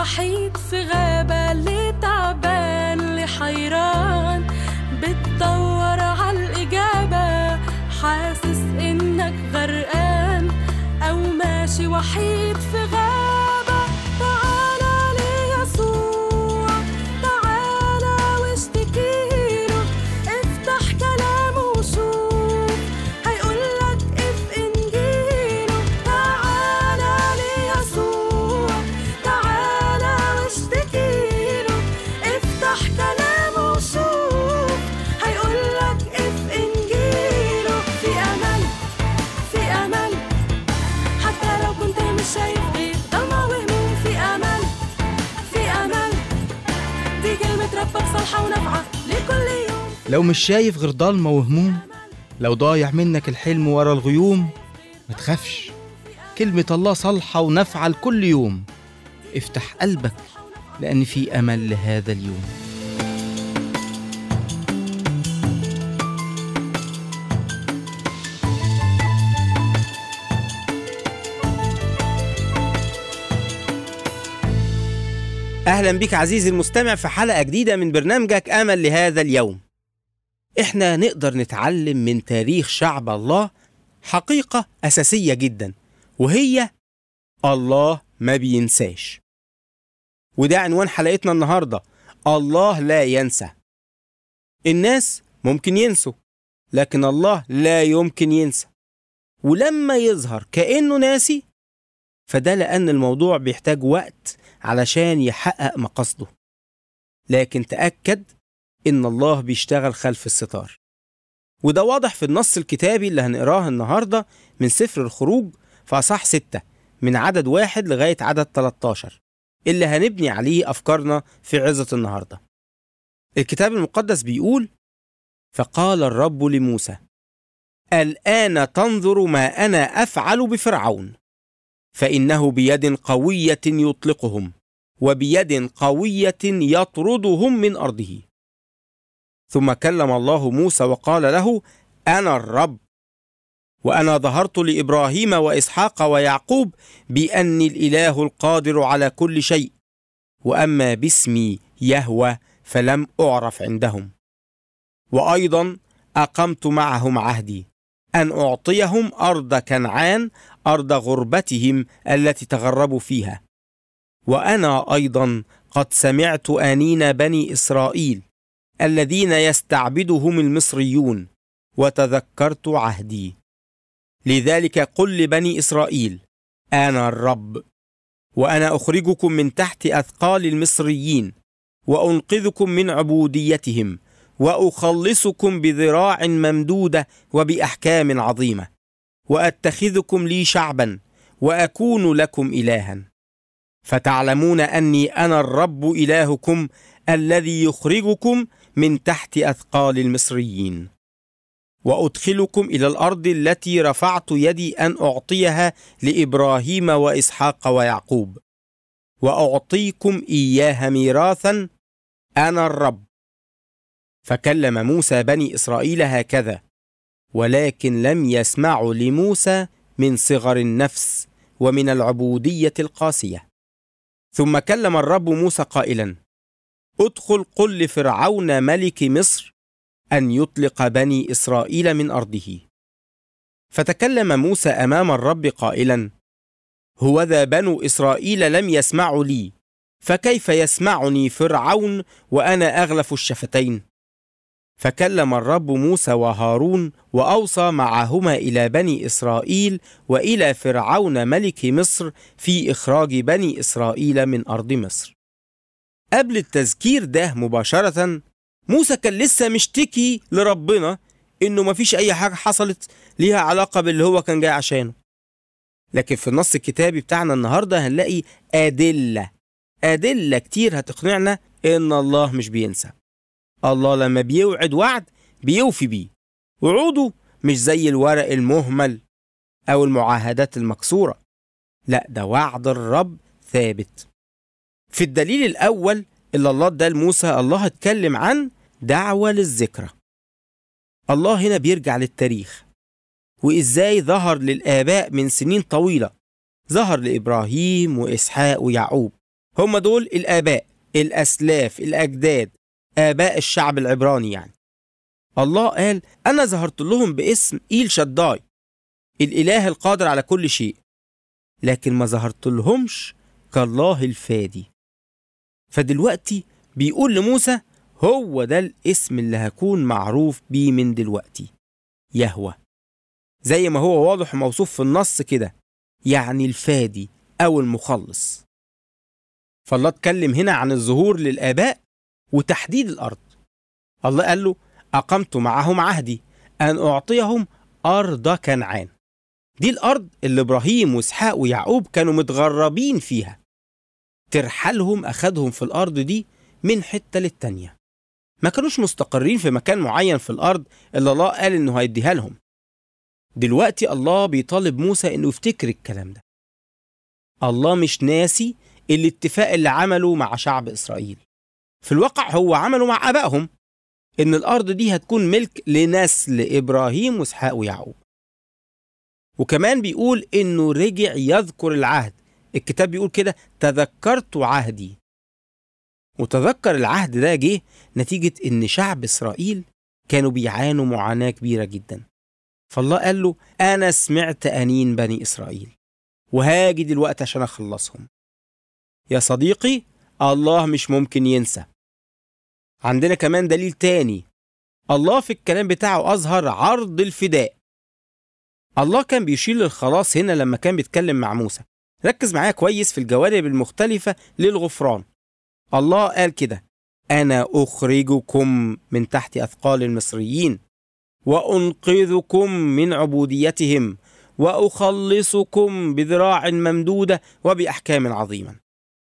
وحيد في غابة اللي تعبان اللي حيران بتدور عالإجابة حاسس إنك غرقان أو ماشي وحيد في غابة تعالى ليسوع تعالى واشتكيله افتح كلامه وشوف هيقولك اف انجيله تعالى ليسوع تعالى واشتكيله افتح كلامه وشوف هيقولك اف انجيله في امل في امل حتى لو كنت مش شايف غير ضلمة وهموم في امل في امل دي كلمة ربك صالحة ونافعة لكل يوم لو مش شايف غير ضلمة وهموم لو ضايع منك الحلم ورا الغيوم ما تخافش كلمة الله صالحة ونافعة لكل يوم افتح قلبك لأن في أمل لهذا اليوم أهلا بك عزيزي المستمع في حلقة جديدة من برنامجك أمل لهذا اليوم. إحنا نقدر نتعلم من تاريخ شعب الله حقيقة أساسية جدا وهي الله ما بينساش. وده عنوان حلقتنا النهاردة الله لا ينسى. الناس ممكن ينسوا لكن الله لا يمكن ينسى. ولما يظهر كأنه ناسي فده لأن الموضوع بيحتاج وقت علشان يحقق مقاصده لكن تأكد إن الله بيشتغل خلف الستار وده واضح في النص الكتابي اللي هنقراه النهاردة من سفر الخروج في أصح ستة من عدد واحد لغاية عدد 13 اللي هنبني عليه أفكارنا في عظة النهاردة الكتاب المقدس بيقول فقال الرب لموسى الآن تنظر ما أنا أفعل بفرعون فإنه بيد قوية يطلقهم وبيد قوية يطردهم من أرضه ثم كلم الله موسى وقال له أنا الرب وأنا ظهرت لإبراهيم وإسحاق ويعقوب بأني الإله القادر على كل شيء وأما باسمي يهوى فلم أعرف عندهم وأيضا أقمت معهم عهدي أن أعطيهم أرض كنعان أرض غربتهم التي تغربوا فيها وأنا أيضا قد سمعت آنين بني إسرائيل الذين يستعبدهم المصريون وتذكرت عهدي لذلك قل لبني إسرائيل أنا الرب وأنا أخرجكم من تحت أثقال المصريين وأنقذكم من عبوديتهم وأخلصكم بذراع ممدودة وبأحكام عظيمة وأتخذكم لي شعبا وأكون لكم إلها فتعلمون أني أنا الرب إلهكم الذي يخرجكم من تحت أثقال المصريين وأدخلكم إلى الأرض التي رفعت يدي أن أعطيها لإبراهيم وإسحاق ويعقوب وأعطيكم إياها ميراثا أنا الرب فكلم موسى بني إسرائيل هكذا ولكن لم يسمعوا لموسى من صغر النفس ومن العبودية القاسية ثم كلم الرب موسى قائلا ادخل قل لفرعون ملك مصر أن يطلق بني إسرائيل من أرضه فتكلم موسى أمام الرب قائلا هوذا بنو إسرائيل لم يسمعوا لي فكيف يسمعني فرعون وأنا أغلف الشفتين فكلم الرب موسى وهارون واوصى معهما الى بني اسرائيل والى فرعون ملك مصر في اخراج بني اسرائيل من ارض مصر. قبل التذكير ده مباشره موسى كان لسه مشتكي لربنا انه مفيش اي حاجه حصلت ليها علاقه باللي هو كان جاي عشانه. لكن في النص الكتابي بتاعنا النهارده هنلاقي ادله ادله كتير هتقنعنا ان الله مش بينسى. الله لما بيوعد وعد بيوفي بيه وعوده مش زي الورق المهمل أو المعاهدات المكسورة لا ده وعد الرب ثابت في الدليل الأول اللي الله اداه لموسى الله اتكلم عن دعوة للذكرى الله هنا بيرجع للتاريخ وإزاي ظهر للآباء من سنين طويلة ظهر لإبراهيم وإسحاق ويعقوب هم دول الآباء الأسلاف الأجداد آباء الشعب العبراني يعني الله قال أنا ظهرت لهم باسم إيل شداي الإله القادر على كل شيء لكن ما ظهرت لهمش كالله الفادي فدلوقتي بيقول لموسى هو ده الاسم اللي هكون معروف بيه من دلوقتي يهوه زي ما هو واضح وموصوف في النص كده يعني الفادي أو المخلص فالله اتكلم هنا عن الظهور للآباء وتحديد الأرض الله قال له أقمت معهم عهدي أن أعطيهم أرض كنعان دي الأرض اللي إبراهيم وإسحاق ويعقوب كانوا متغربين فيها ترحلهم أخدهم في الأرض دي من حتة للتانية ما كانوش مستقرين في مكان معين في الأرض اللي الله قال إنه هيديها لهم دلوقتي الله بيطالب موسى إنه يفتكر الكلام ده الله مش ناسي الاتفاق اللي عمله مع شعب إسرائيل في الواقع هو عمله مع آبائهم إن الأرض دي هتكون ملك لنسل إبراهيم وإسحاق ويعقوب وكمان بيقول إنه رجع يذكر العهد الكتاب بيقول كده تذكرت عهدي وتذكر العهد ده جه نتيجة إن شعب إسرائيل كانوا بيعانوا معاناة كبيرة جدا فالله قال له أنا سمعت أنين بني إسرائيل وهاجي دلوقتي عشان أخلصهم يا صديقي الله مش ممكن ينسى عندنا كمان دليل تاني الله في الكلام بتاعه أظهر عرض الفداء الله كان بيشير للخلاص هنا لما كان بيتكلم مع موسى ركز معايا كويس في الجوانب المختلفة للغفران الله قال كده أنا أخرجكم من تحت أثقال المصريين وأنقذكم من عبوديتهم وأخلصكم بذراع ممدودة وبأحكام عظيمة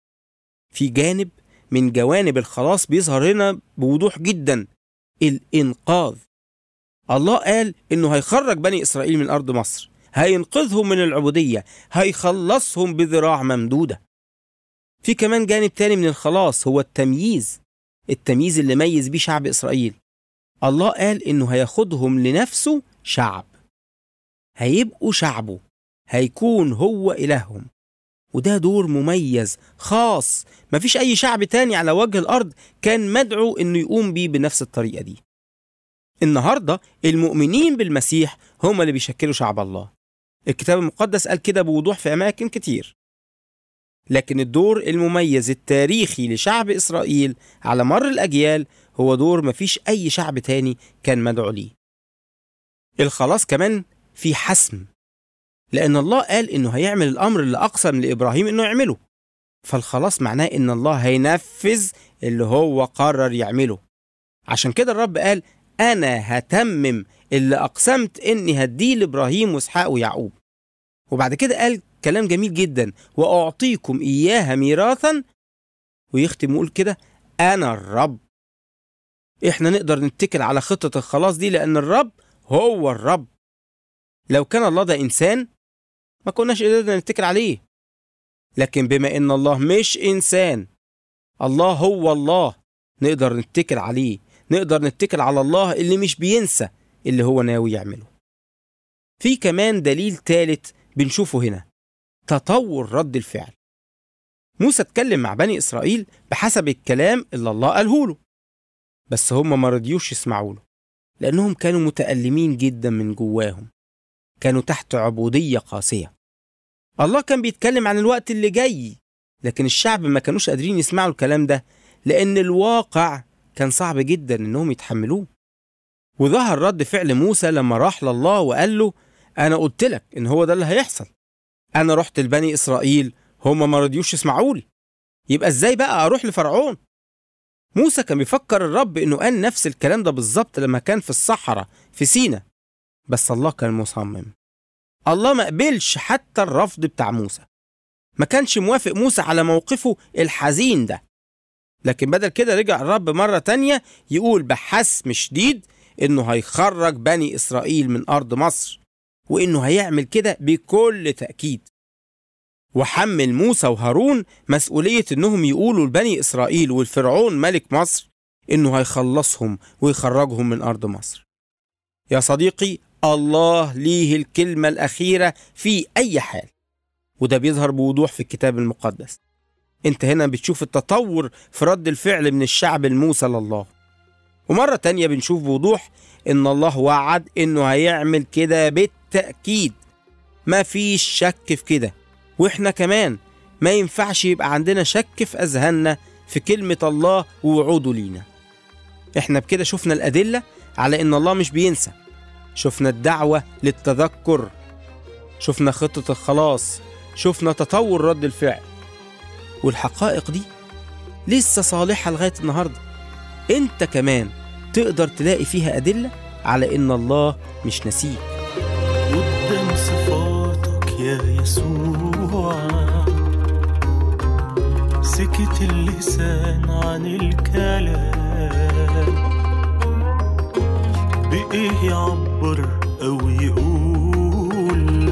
في جانب من جوانب الخلاص بيظهر هنا بوضوح جدا الإنقاذ الله قال إنه هيخرج بني إسرائيل من أرض مصر هينقذهم من العبودية هيخلصهم بذراع ممدودة في كمان جانب تاني من الخلاص هو التمييز التمييز اللي ميز بيه شعب إسرائيل الله قال إنه هياخدهم لنفسه شعب هيبقوا شعبه هيكون هو إلههم وده دور مميز خاص مفيش أي شعب تاني على وجه الأرض كان مدعو إنه يقوم بيه بنفس الطريقة دي النهاردة المؤمنين بالمسيح هم اللي بيشكلوا شعب الله الكتاب المقدس قال كده بوضوح في أماكن كتير لكن الدور المميز التاريخي لشعب إسرائيل على مر الأجيال هو دور مفيش أي شعب تاني كان مدعو ليه الخلاص كمان في حسم لأن الله قال إنه هيعمل الأمر اللي أقسم لإبراهيم إنه يعمله فالخلاص معناه إن الله هينفذ اللي هو قرر يعمله عشان كده الرب قال أنا هتمم اللي أقسمت إني هديه لإبراهيم وإسحاق ويعقوب وبعد كده قال كلام جميل جدا وأعطيكم إياها ميراثا ويختم يقول كده أنا الرب إحنا نقدر نتكل على خطة الخلاص دي لأن الرب هو الرب لو كان الله ده إنسان ما كناش قدرنا نتكل عليه لكن بما إن الله مش إنسان الله هو الله نقدر نتكل عليه نقدر نتكل على الله اللي مش بينسى اللي هو ناوي يعمله في كمان دليل ثالث بنشوفه هنا تطور رد الفعل موسى اتكلم مع بني إسرائيل بحسب الكلام اللي الله قاله له بس هم ما رضيوش يسمعوا له لأنهم كانوا متألمين جدا من جواهم كانوا تحت عبودية قاسية الله كان بيتكلم عن الوقت اللي جاي لكن الشعب ما كانوش قادرين يسمعوا الكلام ده لأن الواقع كان صعب جدا إنهم يتحملوه وظهر رد فعل موسى لما راح لله وقال له أنا قلت لك إن هو ده اللي هيحصل أنا رحت لبني إسرائيل هم ما رضيوش يسمعوا لي يبقى إزاي بقى أروح لفرعون موسى كان بيفكر الرب إنه قال نفس الكلام ده بالظبط لما كان في الصحراء في سينا بس الله كان مصمم الله ما قبلش حتى الرفض بتاع موسى ما كانش موافق موسى على موقفه الحزين ده لكن بدل كده رجع الرب مرة تانية يقول بحسم شديد إنه هيخرج بني إسرائيل من أرض مصر وإنه هيعمل كده بكل تأكيد وحمل موسى وهارون مسؤولية إنهم يقولوا لبني إسرائيل والفرعون ملك مصر إنه هيخلصهم ويخرجهم من أرض مصر يا صديقي الله ليه الكلمة الأخيرة في أي حال وده بيظهر بوضوح في الكتاب المقدس انت هنا بتشوف التطور في رد الفعل من الشعب الموسى لله ومرة تانية بنشوف بوضوح ان الله وعد انه هيعمل كده بالتأكيد ما فيش شك في كده واحنا كمان ما ينفعش يبقى عندنا شك في اذهاننا في كلمة الله ووعوده لينا احنا بكده شفنا الأدلة على ان الله مش بينسى شفنا الدعوة للتذكر شفنا خطة الخلاص شفنا تطور رد الفعل والحقائق دي لسه صالحة لغاية النهاردة انت كمان تقدر تلاقي فيها أدلة على ان الله مش نسيك قدام صفاتك يا يسوع سكت اللسان عن الكلام بإيه يعبر أو يقول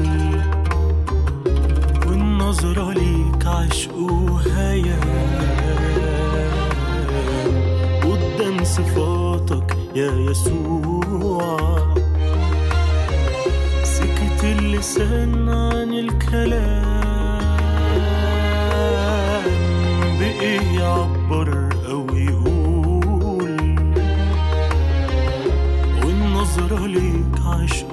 والنظرة ليك عشق وهيام قدام صفاتك يا يسوع سكت اللسان عن الكلام بإيه يعبر أو يقول والنظرة ليك عشق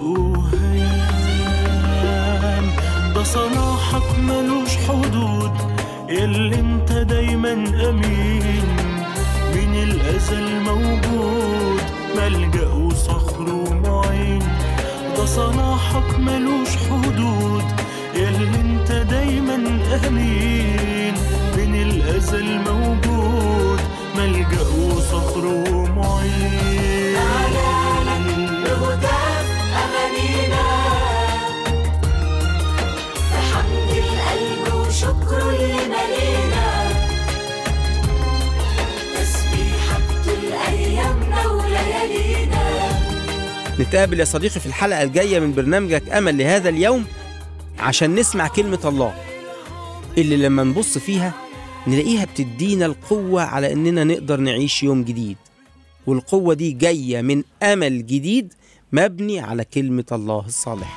وهيام ده صلاحك ملوش حدود ياللي انت دايما أمين من الأزل موجود ملجأ وصخر ومعين ده صلاحك ملوش حدود ياللي انت دايما امين من الازل موجود ملجأ وصخر ومعين بهتاف أغانينا بحمد القلب وشكر اللي ملينا تسبيحك طول أيامنا وليالينا نتقابل يا صديقي في الحلقة الجاية من برنامجك أمل لهذا اليوم عشان نسمع كلمة الله اللي لما نبص فيها نلاقيها بتدينا القوة على إننا نقدر نعيش يوم جديد والقوة دي جاية من أمل جديد مبني على كلمة الله الصالحة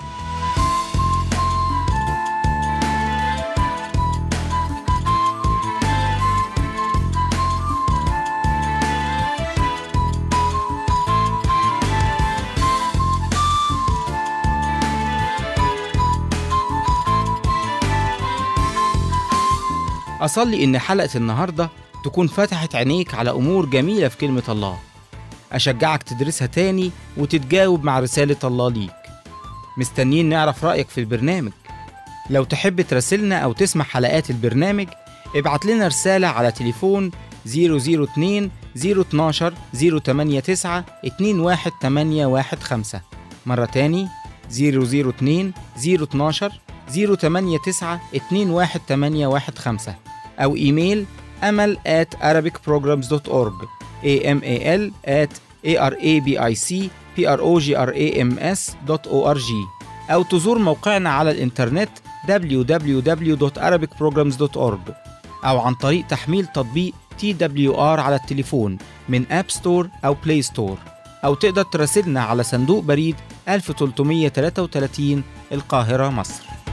أصلي إن حلقة النهاردة تكون فتحت عينيك على أمور جميلة في كلمة الله أشجعك تدرسها تاني وتتجاوب مع رسالة الله ليك مستنيين نعرف رأيك في البرنامج لو تحب تراسلنا أو تسمع حلقات البرنامج ابعت لنا رسالة على تليفون 002 012 089 21815 مرة تاني 002 012 089 21815 أو إيميل أمل at arabicprograms.org amal at arabicprograms.org أو تزور موقعنا على الإنترنت www.arabicprograms.org أو عن طريق تحميل تطبيق TWR على التليفون من أب ستور أو بلاي ستور أو تقدر تراسلنا على صندوق بريد 1333 القاهرة مصر